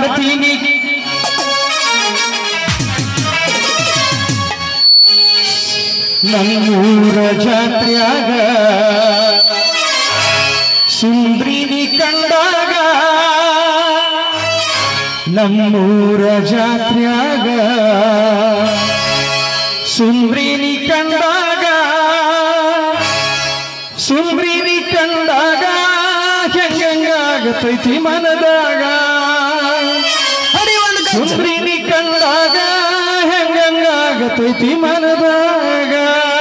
ಹಾಡ್ತೀನಿ ನಮ್ಮೂರ ಜಾತ್ರೆಯಾಗ ಸುಂದ್ರಿನಿ ಕಂಡಾಗ ನಮ್ಮೂರ ಜಾತ್ರೆಯಾಗ ಸುಂದ್ರಿನಿ ಕಂಡಾಗ ಸುಂದ್ರಿನಿ ಕಂಡಾಗ ಹೆಂಗಂಗಾಗತೈತಿ ಮನದಾಗ ಹೊಡಿ ಒಂದು ಗಜ್ಜ. ಸುಂದ್ರಿನಿ ಕಂಡಾಗ ಹೆಂಗಂಗಾಗತೈತಿ ಮನದಾಗ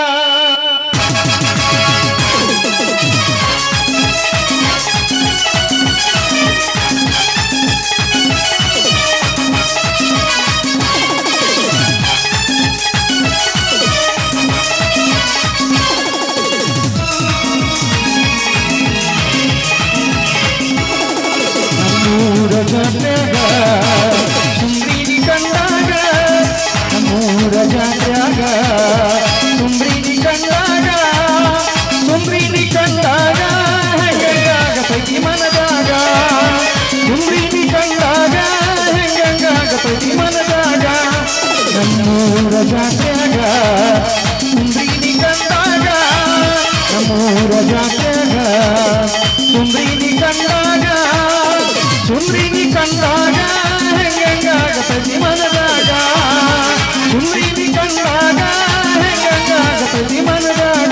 ನಮ್ಮೂರ ಜಾತ್ರೆಯಾಗ ಸುಂದ್ರಿನಿ ಕಂಡಾಗ ನಮ್ಮೂರ ಜಾತ್ರೆಯಾಗ ಸುಂದ್ರಿನಿ ಕಂಡಾಗ ಸುಂದ್ರಿನಿ ಕಂಡಾಗ ಹೆಂಗಂಗಾಗತೈತಿ ಮನದಾಗ ಸುಂದ್ರಿನಿ ಕಂಡಾಗ ಹೆಂಗಂಗಾಗತೈತಿ ಮನದಾಗ ನಮ್ಮೂರ ಜಾತ್ರೆಯಾಗ ಸುಂದ್ರಿನಿ ಕಂಡಾಗ ನಮ್ಮೂರ ಜಾತ್ರೆಯಾಗ ಸುಂದ್ರಿನಿ ಕಂಡಾಗ ಸುಂದ್ರಿನಿ ಕಂಡಾಗ ಹೆಂಗಂಗಾಗತೈತಿ ಮನದಾಗ ಸುಂದ್ರಿನಿ ಕಂಡಾಗ ಹೆಂಗಂಗಾಗತೈತಿ ಮನದಾಗ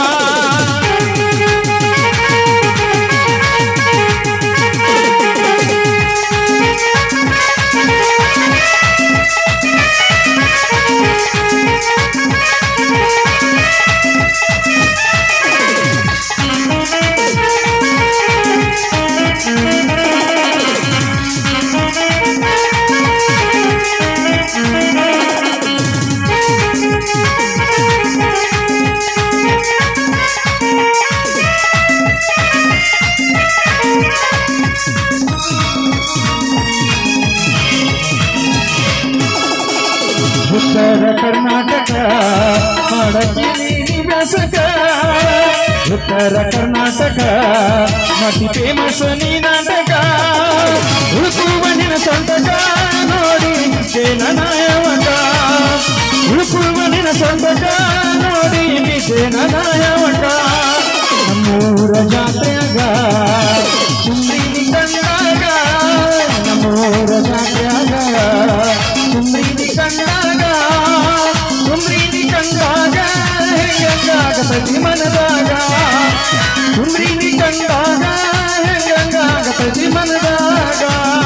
ಉತ್ತರ ಕರ್ನಾಟಕ ಮಾಡಕಿನಿ ವ್ಯಾಸಕ ಉತ್ತರ ಕರ್ನಾಟಕ ಮತಿ ಫೇಮಸ್ ನೀ ನಾಟಕ ಉಳುಕುವ ನಿನ ಸಂತಕ ನೋಡಿ ಜೇನ ನಾಯವಕ ಉಳುಕುವ ನಿನ ಸಂತಕ ನೋಡಿ ಜೇನ ನಾಯವಕ ನಮ್ಮೂರ ಜಾತ್ರೆಯಾಗ ಸುಂದ್ರಿನಿ ಕಂಡಾಗ ನಮ್ಮೂರ ಜಾತ್ರೆಯಾಗ ಸುಂದ್ರಿನಿ ಕಂಡಾಗ ಸುಂದ್ರಿನಿ ಕಂಡಾಗ ಹೆಂಗಂಗಾಗತೈತಿ ಮನದಾಗ ಸುಂದ್ರಿನಿ ಕಂಡಾಗ ಹೆಂಗಂಗಾಗತೈತಿ ಮನದಾಗ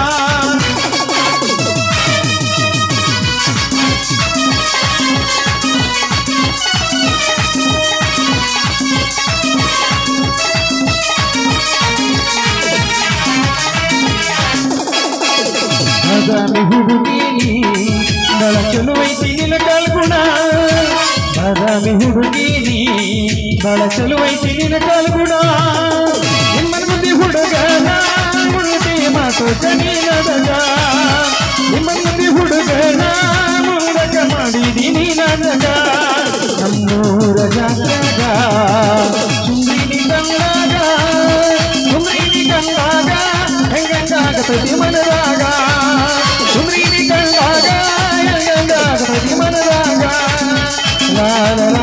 ಬಾದಾಮಿ ಹುಡುಗೀನಿ ಬಳ ಚಲುವೈತಿ ನಿನ್ನ ಕಾಲ್ಗುಣ ಬಾದಾಮಿ ಹುಡುಗೀನಿ ಬಳ ಚಲುವೈತಿ ನಿನ್ನ ಕಾಲ್ಗುಣ ನಿಮ್ಮನ ಮುಂದೆ ಹುಡುಗನ ಮುಂದೆ ಮಾತು ನೀನದಗ ನಿಮ್ಮನ ಮುಂದೆ ಹುಡುಗನ ಮುಂದಕ ಮಾಡಿದೀನಿ ನನಗ ನಮ್ಮೂರ ಜಾತ್ರೆಗ ಸುಂದ್ರಿನಿ ಕಂಡಾಗ ಸುಂದ್ರಿನಿ ಕಂಡಾಗ ಹೆಂಗಂಗಾಗತೈತಿ ಮನದಾಗ ಸುಂದ್ರಿನಿ ಕಂಡಾಗ ಹೆಂಗಂಗಾಗತೈತಿ ಮನದಾಗ ಲಾ ಲಾ